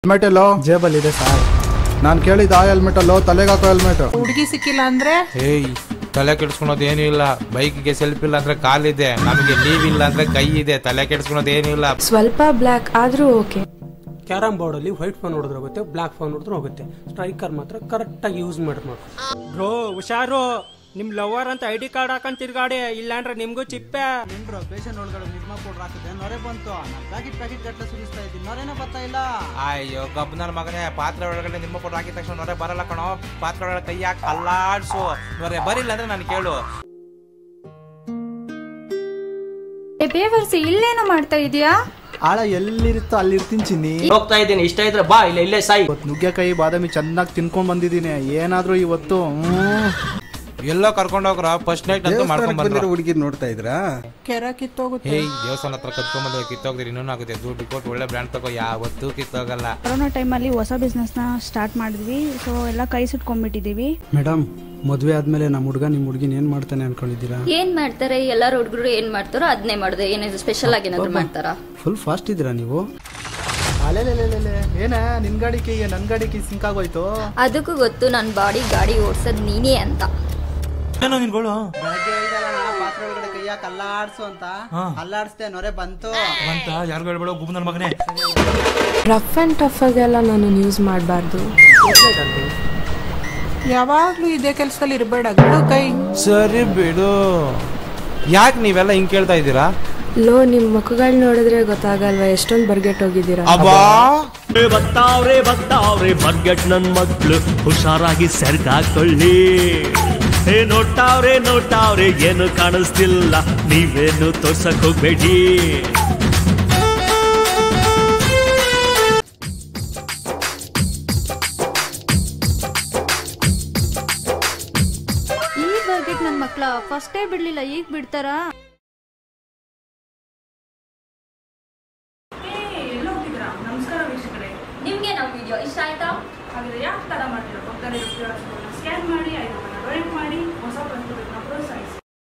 Helmet ಎಲ್ಲೋ ಜೇಬಲ್ಲಿದೆ sir ನಾನು ಕೇಳಿದ ಆ ಹೆಲ್ಮೆಟ್ ಅಲ್ಲೋ ತಲೆಗೆ ಹಾಕೋ ಹೆಲ್ಮೆಟ್ ಹುಡುಗಿ ಸಿಕ್ಕಿಲ್ಲ ಅಂದ್ರೆ ಏಯ್ ತಲೆ ಕೆಡಿಸ್ಕೊಳೋದು ಏನೂ ಇಲ್ಲ ಬೈಕ್ಗೆ ಸೆಲ್ಫ್ ಇಲ್ಲ ಅಂದ್ರೆ ಕಾಲಿದೆ ನಮಗೆ ನೀವಿಲ್ಲ ಅಂದ್ರೆ ಕೈ ಇದೆ ತಲೆ ಕೆಡಿಸ್ಕೊಳೋದು ಏನೂ ಇಲ್ಲ ಸ್ವಲ್ಪ ಬ್ಲ್ಯಾಕ್ ಆದ್ರೂ ಓಕೆ ಕ್ಯಾರಮ್ ಬೋರ್ಡಲ್ಲಿ ವೈಟ್ ಫೋನ್ ಹೊಡೆದ್ರೆ ಹೋಗುತ್ತೆ ಬ್ಲ್ಯಾಕ್ ಫೋನ್ ಹೊಡೆದ್ರೆ ಹೋಗುತ್ತೆ ಸ್ಟ್ರೈಕರ್ ಮಾತ್ರ ಕರೆಕ್ಟಾಗಿ ಯೂಸ್ ಮಾಡಿ ನೋಡಿ ಬ್ರೋ ಹುಷಾರು ನಿಮ್ ಲವರ್ ಅಂತ ಐ ಡಿ ಕಾರ್ಡ್ ಹಾಕೊಂಡ್ ತಿರ್ಗಾಡಿ ಇಲ್ಲಾಂದ್ರೆ ನಿಮ್ಗೂ ಚಿಪ್ಪೆ ಪೇಷಂಟ್ ಒಳಗಡೆ ನಿರ್ಮಾ ಪೌಡರ್ ಹಾಕಿದೆ ನೊರೆ ಬಂತು ನಾನು ಪ್ಯಾಕೆಟ್ ಪ್ಯಾಕೆಟ್ ಗಟ್ಟಲೆ ಸುರಿಸ್ತಾ ಇದ್ದೀನಿ ನೊರೆನೇ ಬರ್ತಾ ಇಲ್ಲ ಅಯ್ಯೋ ಗಬ್ಬನರ್ ಮಗನೇ ಪಾತ್ರೆ ಒಳಗಡೆ ನಿಮ್ಮ ಫೋಟೋ ಹಾಕಿದ ತಕ್ಷಣ ನೊರೆ ಬರಲ್ಲ ಕಣೋ ಪಾತ್ರೆ ಒಳಗಡೆ ಕೈ ಹಾಕಿ ಅಲ್ಲಾಡ್ಸು ನೊರೆ ಬರಿಲ್ಲ ಅಂದ್ರೆ ನಾನು ಕೇಳು ಬೇವರ್ಸಿ ಇಲ್ಲೇನೋ ಮಾಡ್ತಾ ಇದೀಯಾ ಆಳ ಎಲ್ಲಿರುತ್ತೋ ಅಲ್ಲಿ ಇರ್ತೀನಿ ಚಿನ್ನಿ ಹೋಗ್ತಾ ಇದ್ದೀನಿ ಇಷ್ಟ ಇದ್ರೆ ಬಾ ಇಲ್ಲ ಇಲ್ಲೇ ಸಾಯಿ ಇವತ್ತು ನುಗ್ಗೆಕಾಯಿ ಬಾದಾಮಿ ಚೆನ್ನಾಗಿ ತಿನ್ಕೊಂಡ್ ಬಂದಿದ್ದೀನಿ ಏನಾದ್ರೂ ಇವತ್ತು ಹ್ಮ್. ಎಲ್ಲೋ ಕರ್ಕೊಂಡು ಹೋಗ್ರ ಫಸ್ಟ್ ನೈಟ್ ಅಂತ ಮಾಡ್ಕೊಂಡ್ ಬಂದ್ರು ಹುಡುಗಿ ನೋಡ್ತಾ ಇದ್ರಾ ಕೆರ ಕಿತ್ತೋಗುತ್ತೆ ಹೇಯ್ ದೇವಸ್ಥಾನ ಹತ್ರ ಕತ್ಕೊಂಡ್ಬಂದ್ರೆ ಕಿತ್ತೋಗ್ದಿರಿ ಇನ್ನೂ ಆಗುತ್ತೆ ದುಡ್ಡು ಕೊಟ್ಟು ಒಳ್ಳೆ ಬ್ರ್ಯಾಂಡ್ ತಗೋ ಯಾವತ್ತೂ ಕಿತ್ತೋಗಲ್ಲ ಕೊರೋನಾ ಟೈಮಲ್ಲಿ ಹೊಸ ಬಿಸ್ನೆಸ್ನ ಸ್ಟಾರ್ಟ್ ಮಾಡಿದ್ವಿ ಸೊ ಎಲ್ಲ ಕೈ ಸುಟ್ಕೊಂಡ್ಬಿಟ್ಟಿದ್ದೀವಿ ಮೇಡಮ್ ಮದುವೆ ಆದ್ಮೇಲೆ ನಮ್ಮ ಹುಡುಗ ನಿಮ್ಮ ಹುಡುಗಿನ ಏನ್ ಮಾಡ್ತಾನೆ ಅನ್ಕೊಂಡಿದ್ದೀರಾ ಏನ್ ಮಾಡ್ತಾರೆ ಎಲ್ಲಾರು ಹುಡುಗರು ಏನ್ ಮಾಡ್ತಾರೋ ಅದನ್ನೇ ಮಾಡುದು ಏನಾದ್ರು ಸ್ಪೆಷಲ್ ಆಗಿ ಏನಾದ್ರು ಮಾಡ್ತಾರಾ ಫುಲ್ ಫಾಸ್ಟ್ ಇದ್ದೀರಾ ನೀವು ಅಲೆಲೆಲೆಲೆಲೆ ಏನ ನಿನ್ ಗಾಡಿ ಕೈಗೆ ನನ್ ಗಾಡಿ ಕೈ ಸಿಂಕ್ ಆಗೋಯ್ತು ಅದಕ್ಕೂ ಗೊತ್ತು ನನ್ ಬಾಡಿ ಗಾಡಿ ಓಡ್ಸೋದ್ ನೀನೇ ಅಂತ ಏನೋ ನಿನ್ಗಳು ಬೆಳಗ್ಗೆ ಹೇಳ್ದಲ್ಲ ನಾ ಪಾತ್ರೆ ಒಳಗಡೆ ಕೈ ಹಾಕಿ ಅಲ್ಲಾಡ್ಸು ಅಂತ ಅಲ್ಲಾಡ್ಸ್ದೆ ನೊರೆ ಬಂತು ಅಂತ ಯಾರಿಗೂ ಹೇಳ್ಬೇಡ ಗುಬ್ಬ ನನ್ನ ಮಗನೇ ರಫ್ ಅಂಡ್ ಟಫ್ ಆಗೆಲ್ಲ ನಾನು ಯೂಸ್ ಮಾಡಬಾರ್ದು ಯಾವಾಗ್ಲೂ ಇದೇ ಕೆಲ್ಸದಲ್ಲಿ ಇರ್ಬೇಡ ಬಿಡು ಕೈ ಸರಿ ಬಿಡು ಯಾಕೆ ನೀವೆಲ್ಲ ಹಿಂಗ್ ಕೇಳ್ತಾ ಇದ್ದೀರಾ ಲೋ ನಿಮ್ ಮುಖಗಳು ನೋಡಿದ್ರೆ ಗೊತ್ತಾಗಲ್ವಾ ಎಷ್ಟೊಂದು ಬರ್ಗೆಟ್ ಹೋಗಿದ್ದೀರಾ ಅಬ್ಬಾ ಬರ್ತಾವ್ರೆ ಬರ್ತಾವ್ರೆ ಬರ್ಗೆಟ್ ನನ್ ಮಕ್ಳು ಹುಷಾರಾಗಿ ಸೆರ್ಗಾಕೊಳ್ಳಿ ಹೇ ನೋಡ್ತಾವ್ರೆ ನೋಡ್ತಾವ್ರೆ ಏನು ಕಾಣಿಸ್ತಿಲ್ಲ ನೀವೇನು ತೋರ್ಸಕ್ ಹೋಗ್ಬೇಡಿ ಈ ಬರ್ಗೆಟ್ ನನ್ನ ಮಕ್ಳ ಫಸ್ಟೇ ಬಿಡ್ಲಿಲ್ಲ ಈಗ ಬಿಡ್ತಾರಾ ನಮಸ್ಕಾರ ವೀಕ್ಷಕರೇ ನಿಮ್ಗೆ ನಮ್ಮ ವಿಡಿಯೋ ಇಷ್ಟ ಆಯ್ತಾ ಹಾಗಾದ್ರೆ ಯಾಕೆ ತರ ಮಾಡಿರೋ ಪಕ್ಕದಲ್ಲಿ ಸ್ಕ್ಯಾನ್ ಮಾಡಿ ಐಟಮನ್ನು ಡೊನೇಟ್ ಮಾಡಿ ಹೊಸ ಪ್ರಸ್ತುತಿಗಳನ್ನ ಪ್ರೋತ್ಸಾಹಿಸಿ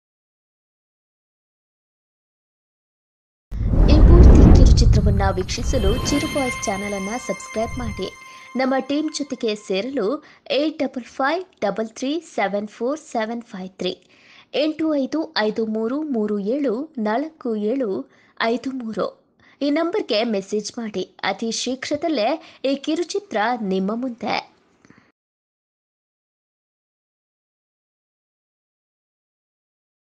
ಈ ಪೂರ್ತಿ ಕಿರುಚಿತ್ರವನ್ನ ವೀಕ್ಷಿಸಲು ಚಿರು ಬಾಯ್ಸ್ ಚಾನೆಲ್ ಅನ್ನ ಸಬ್ಸ್ಕ್ರೈಬ್ ಮಾಡಿ ನಮ್ಮ ಟೀಮ್ ಜೊತೆಗೆ ಸೇರಲು eight double five double three seven four seven five three ಎಂಟು ಐದು ಐದು ಮೂರು ಮೂರು ಏಳು ನಾಲ್ಕು ಏಳು ಐದು ಮೂರು ಈ ನಂಬರ್ಗೆ ಮೆಸೇಜ್ ಮಾಡಿ ಅತಿ ಶೀಘ್ರದಲ್ಲೇ ಈ ಕಿರುಚಿತ್ರ ನಿಮ್ಮ ಮುಂದೆ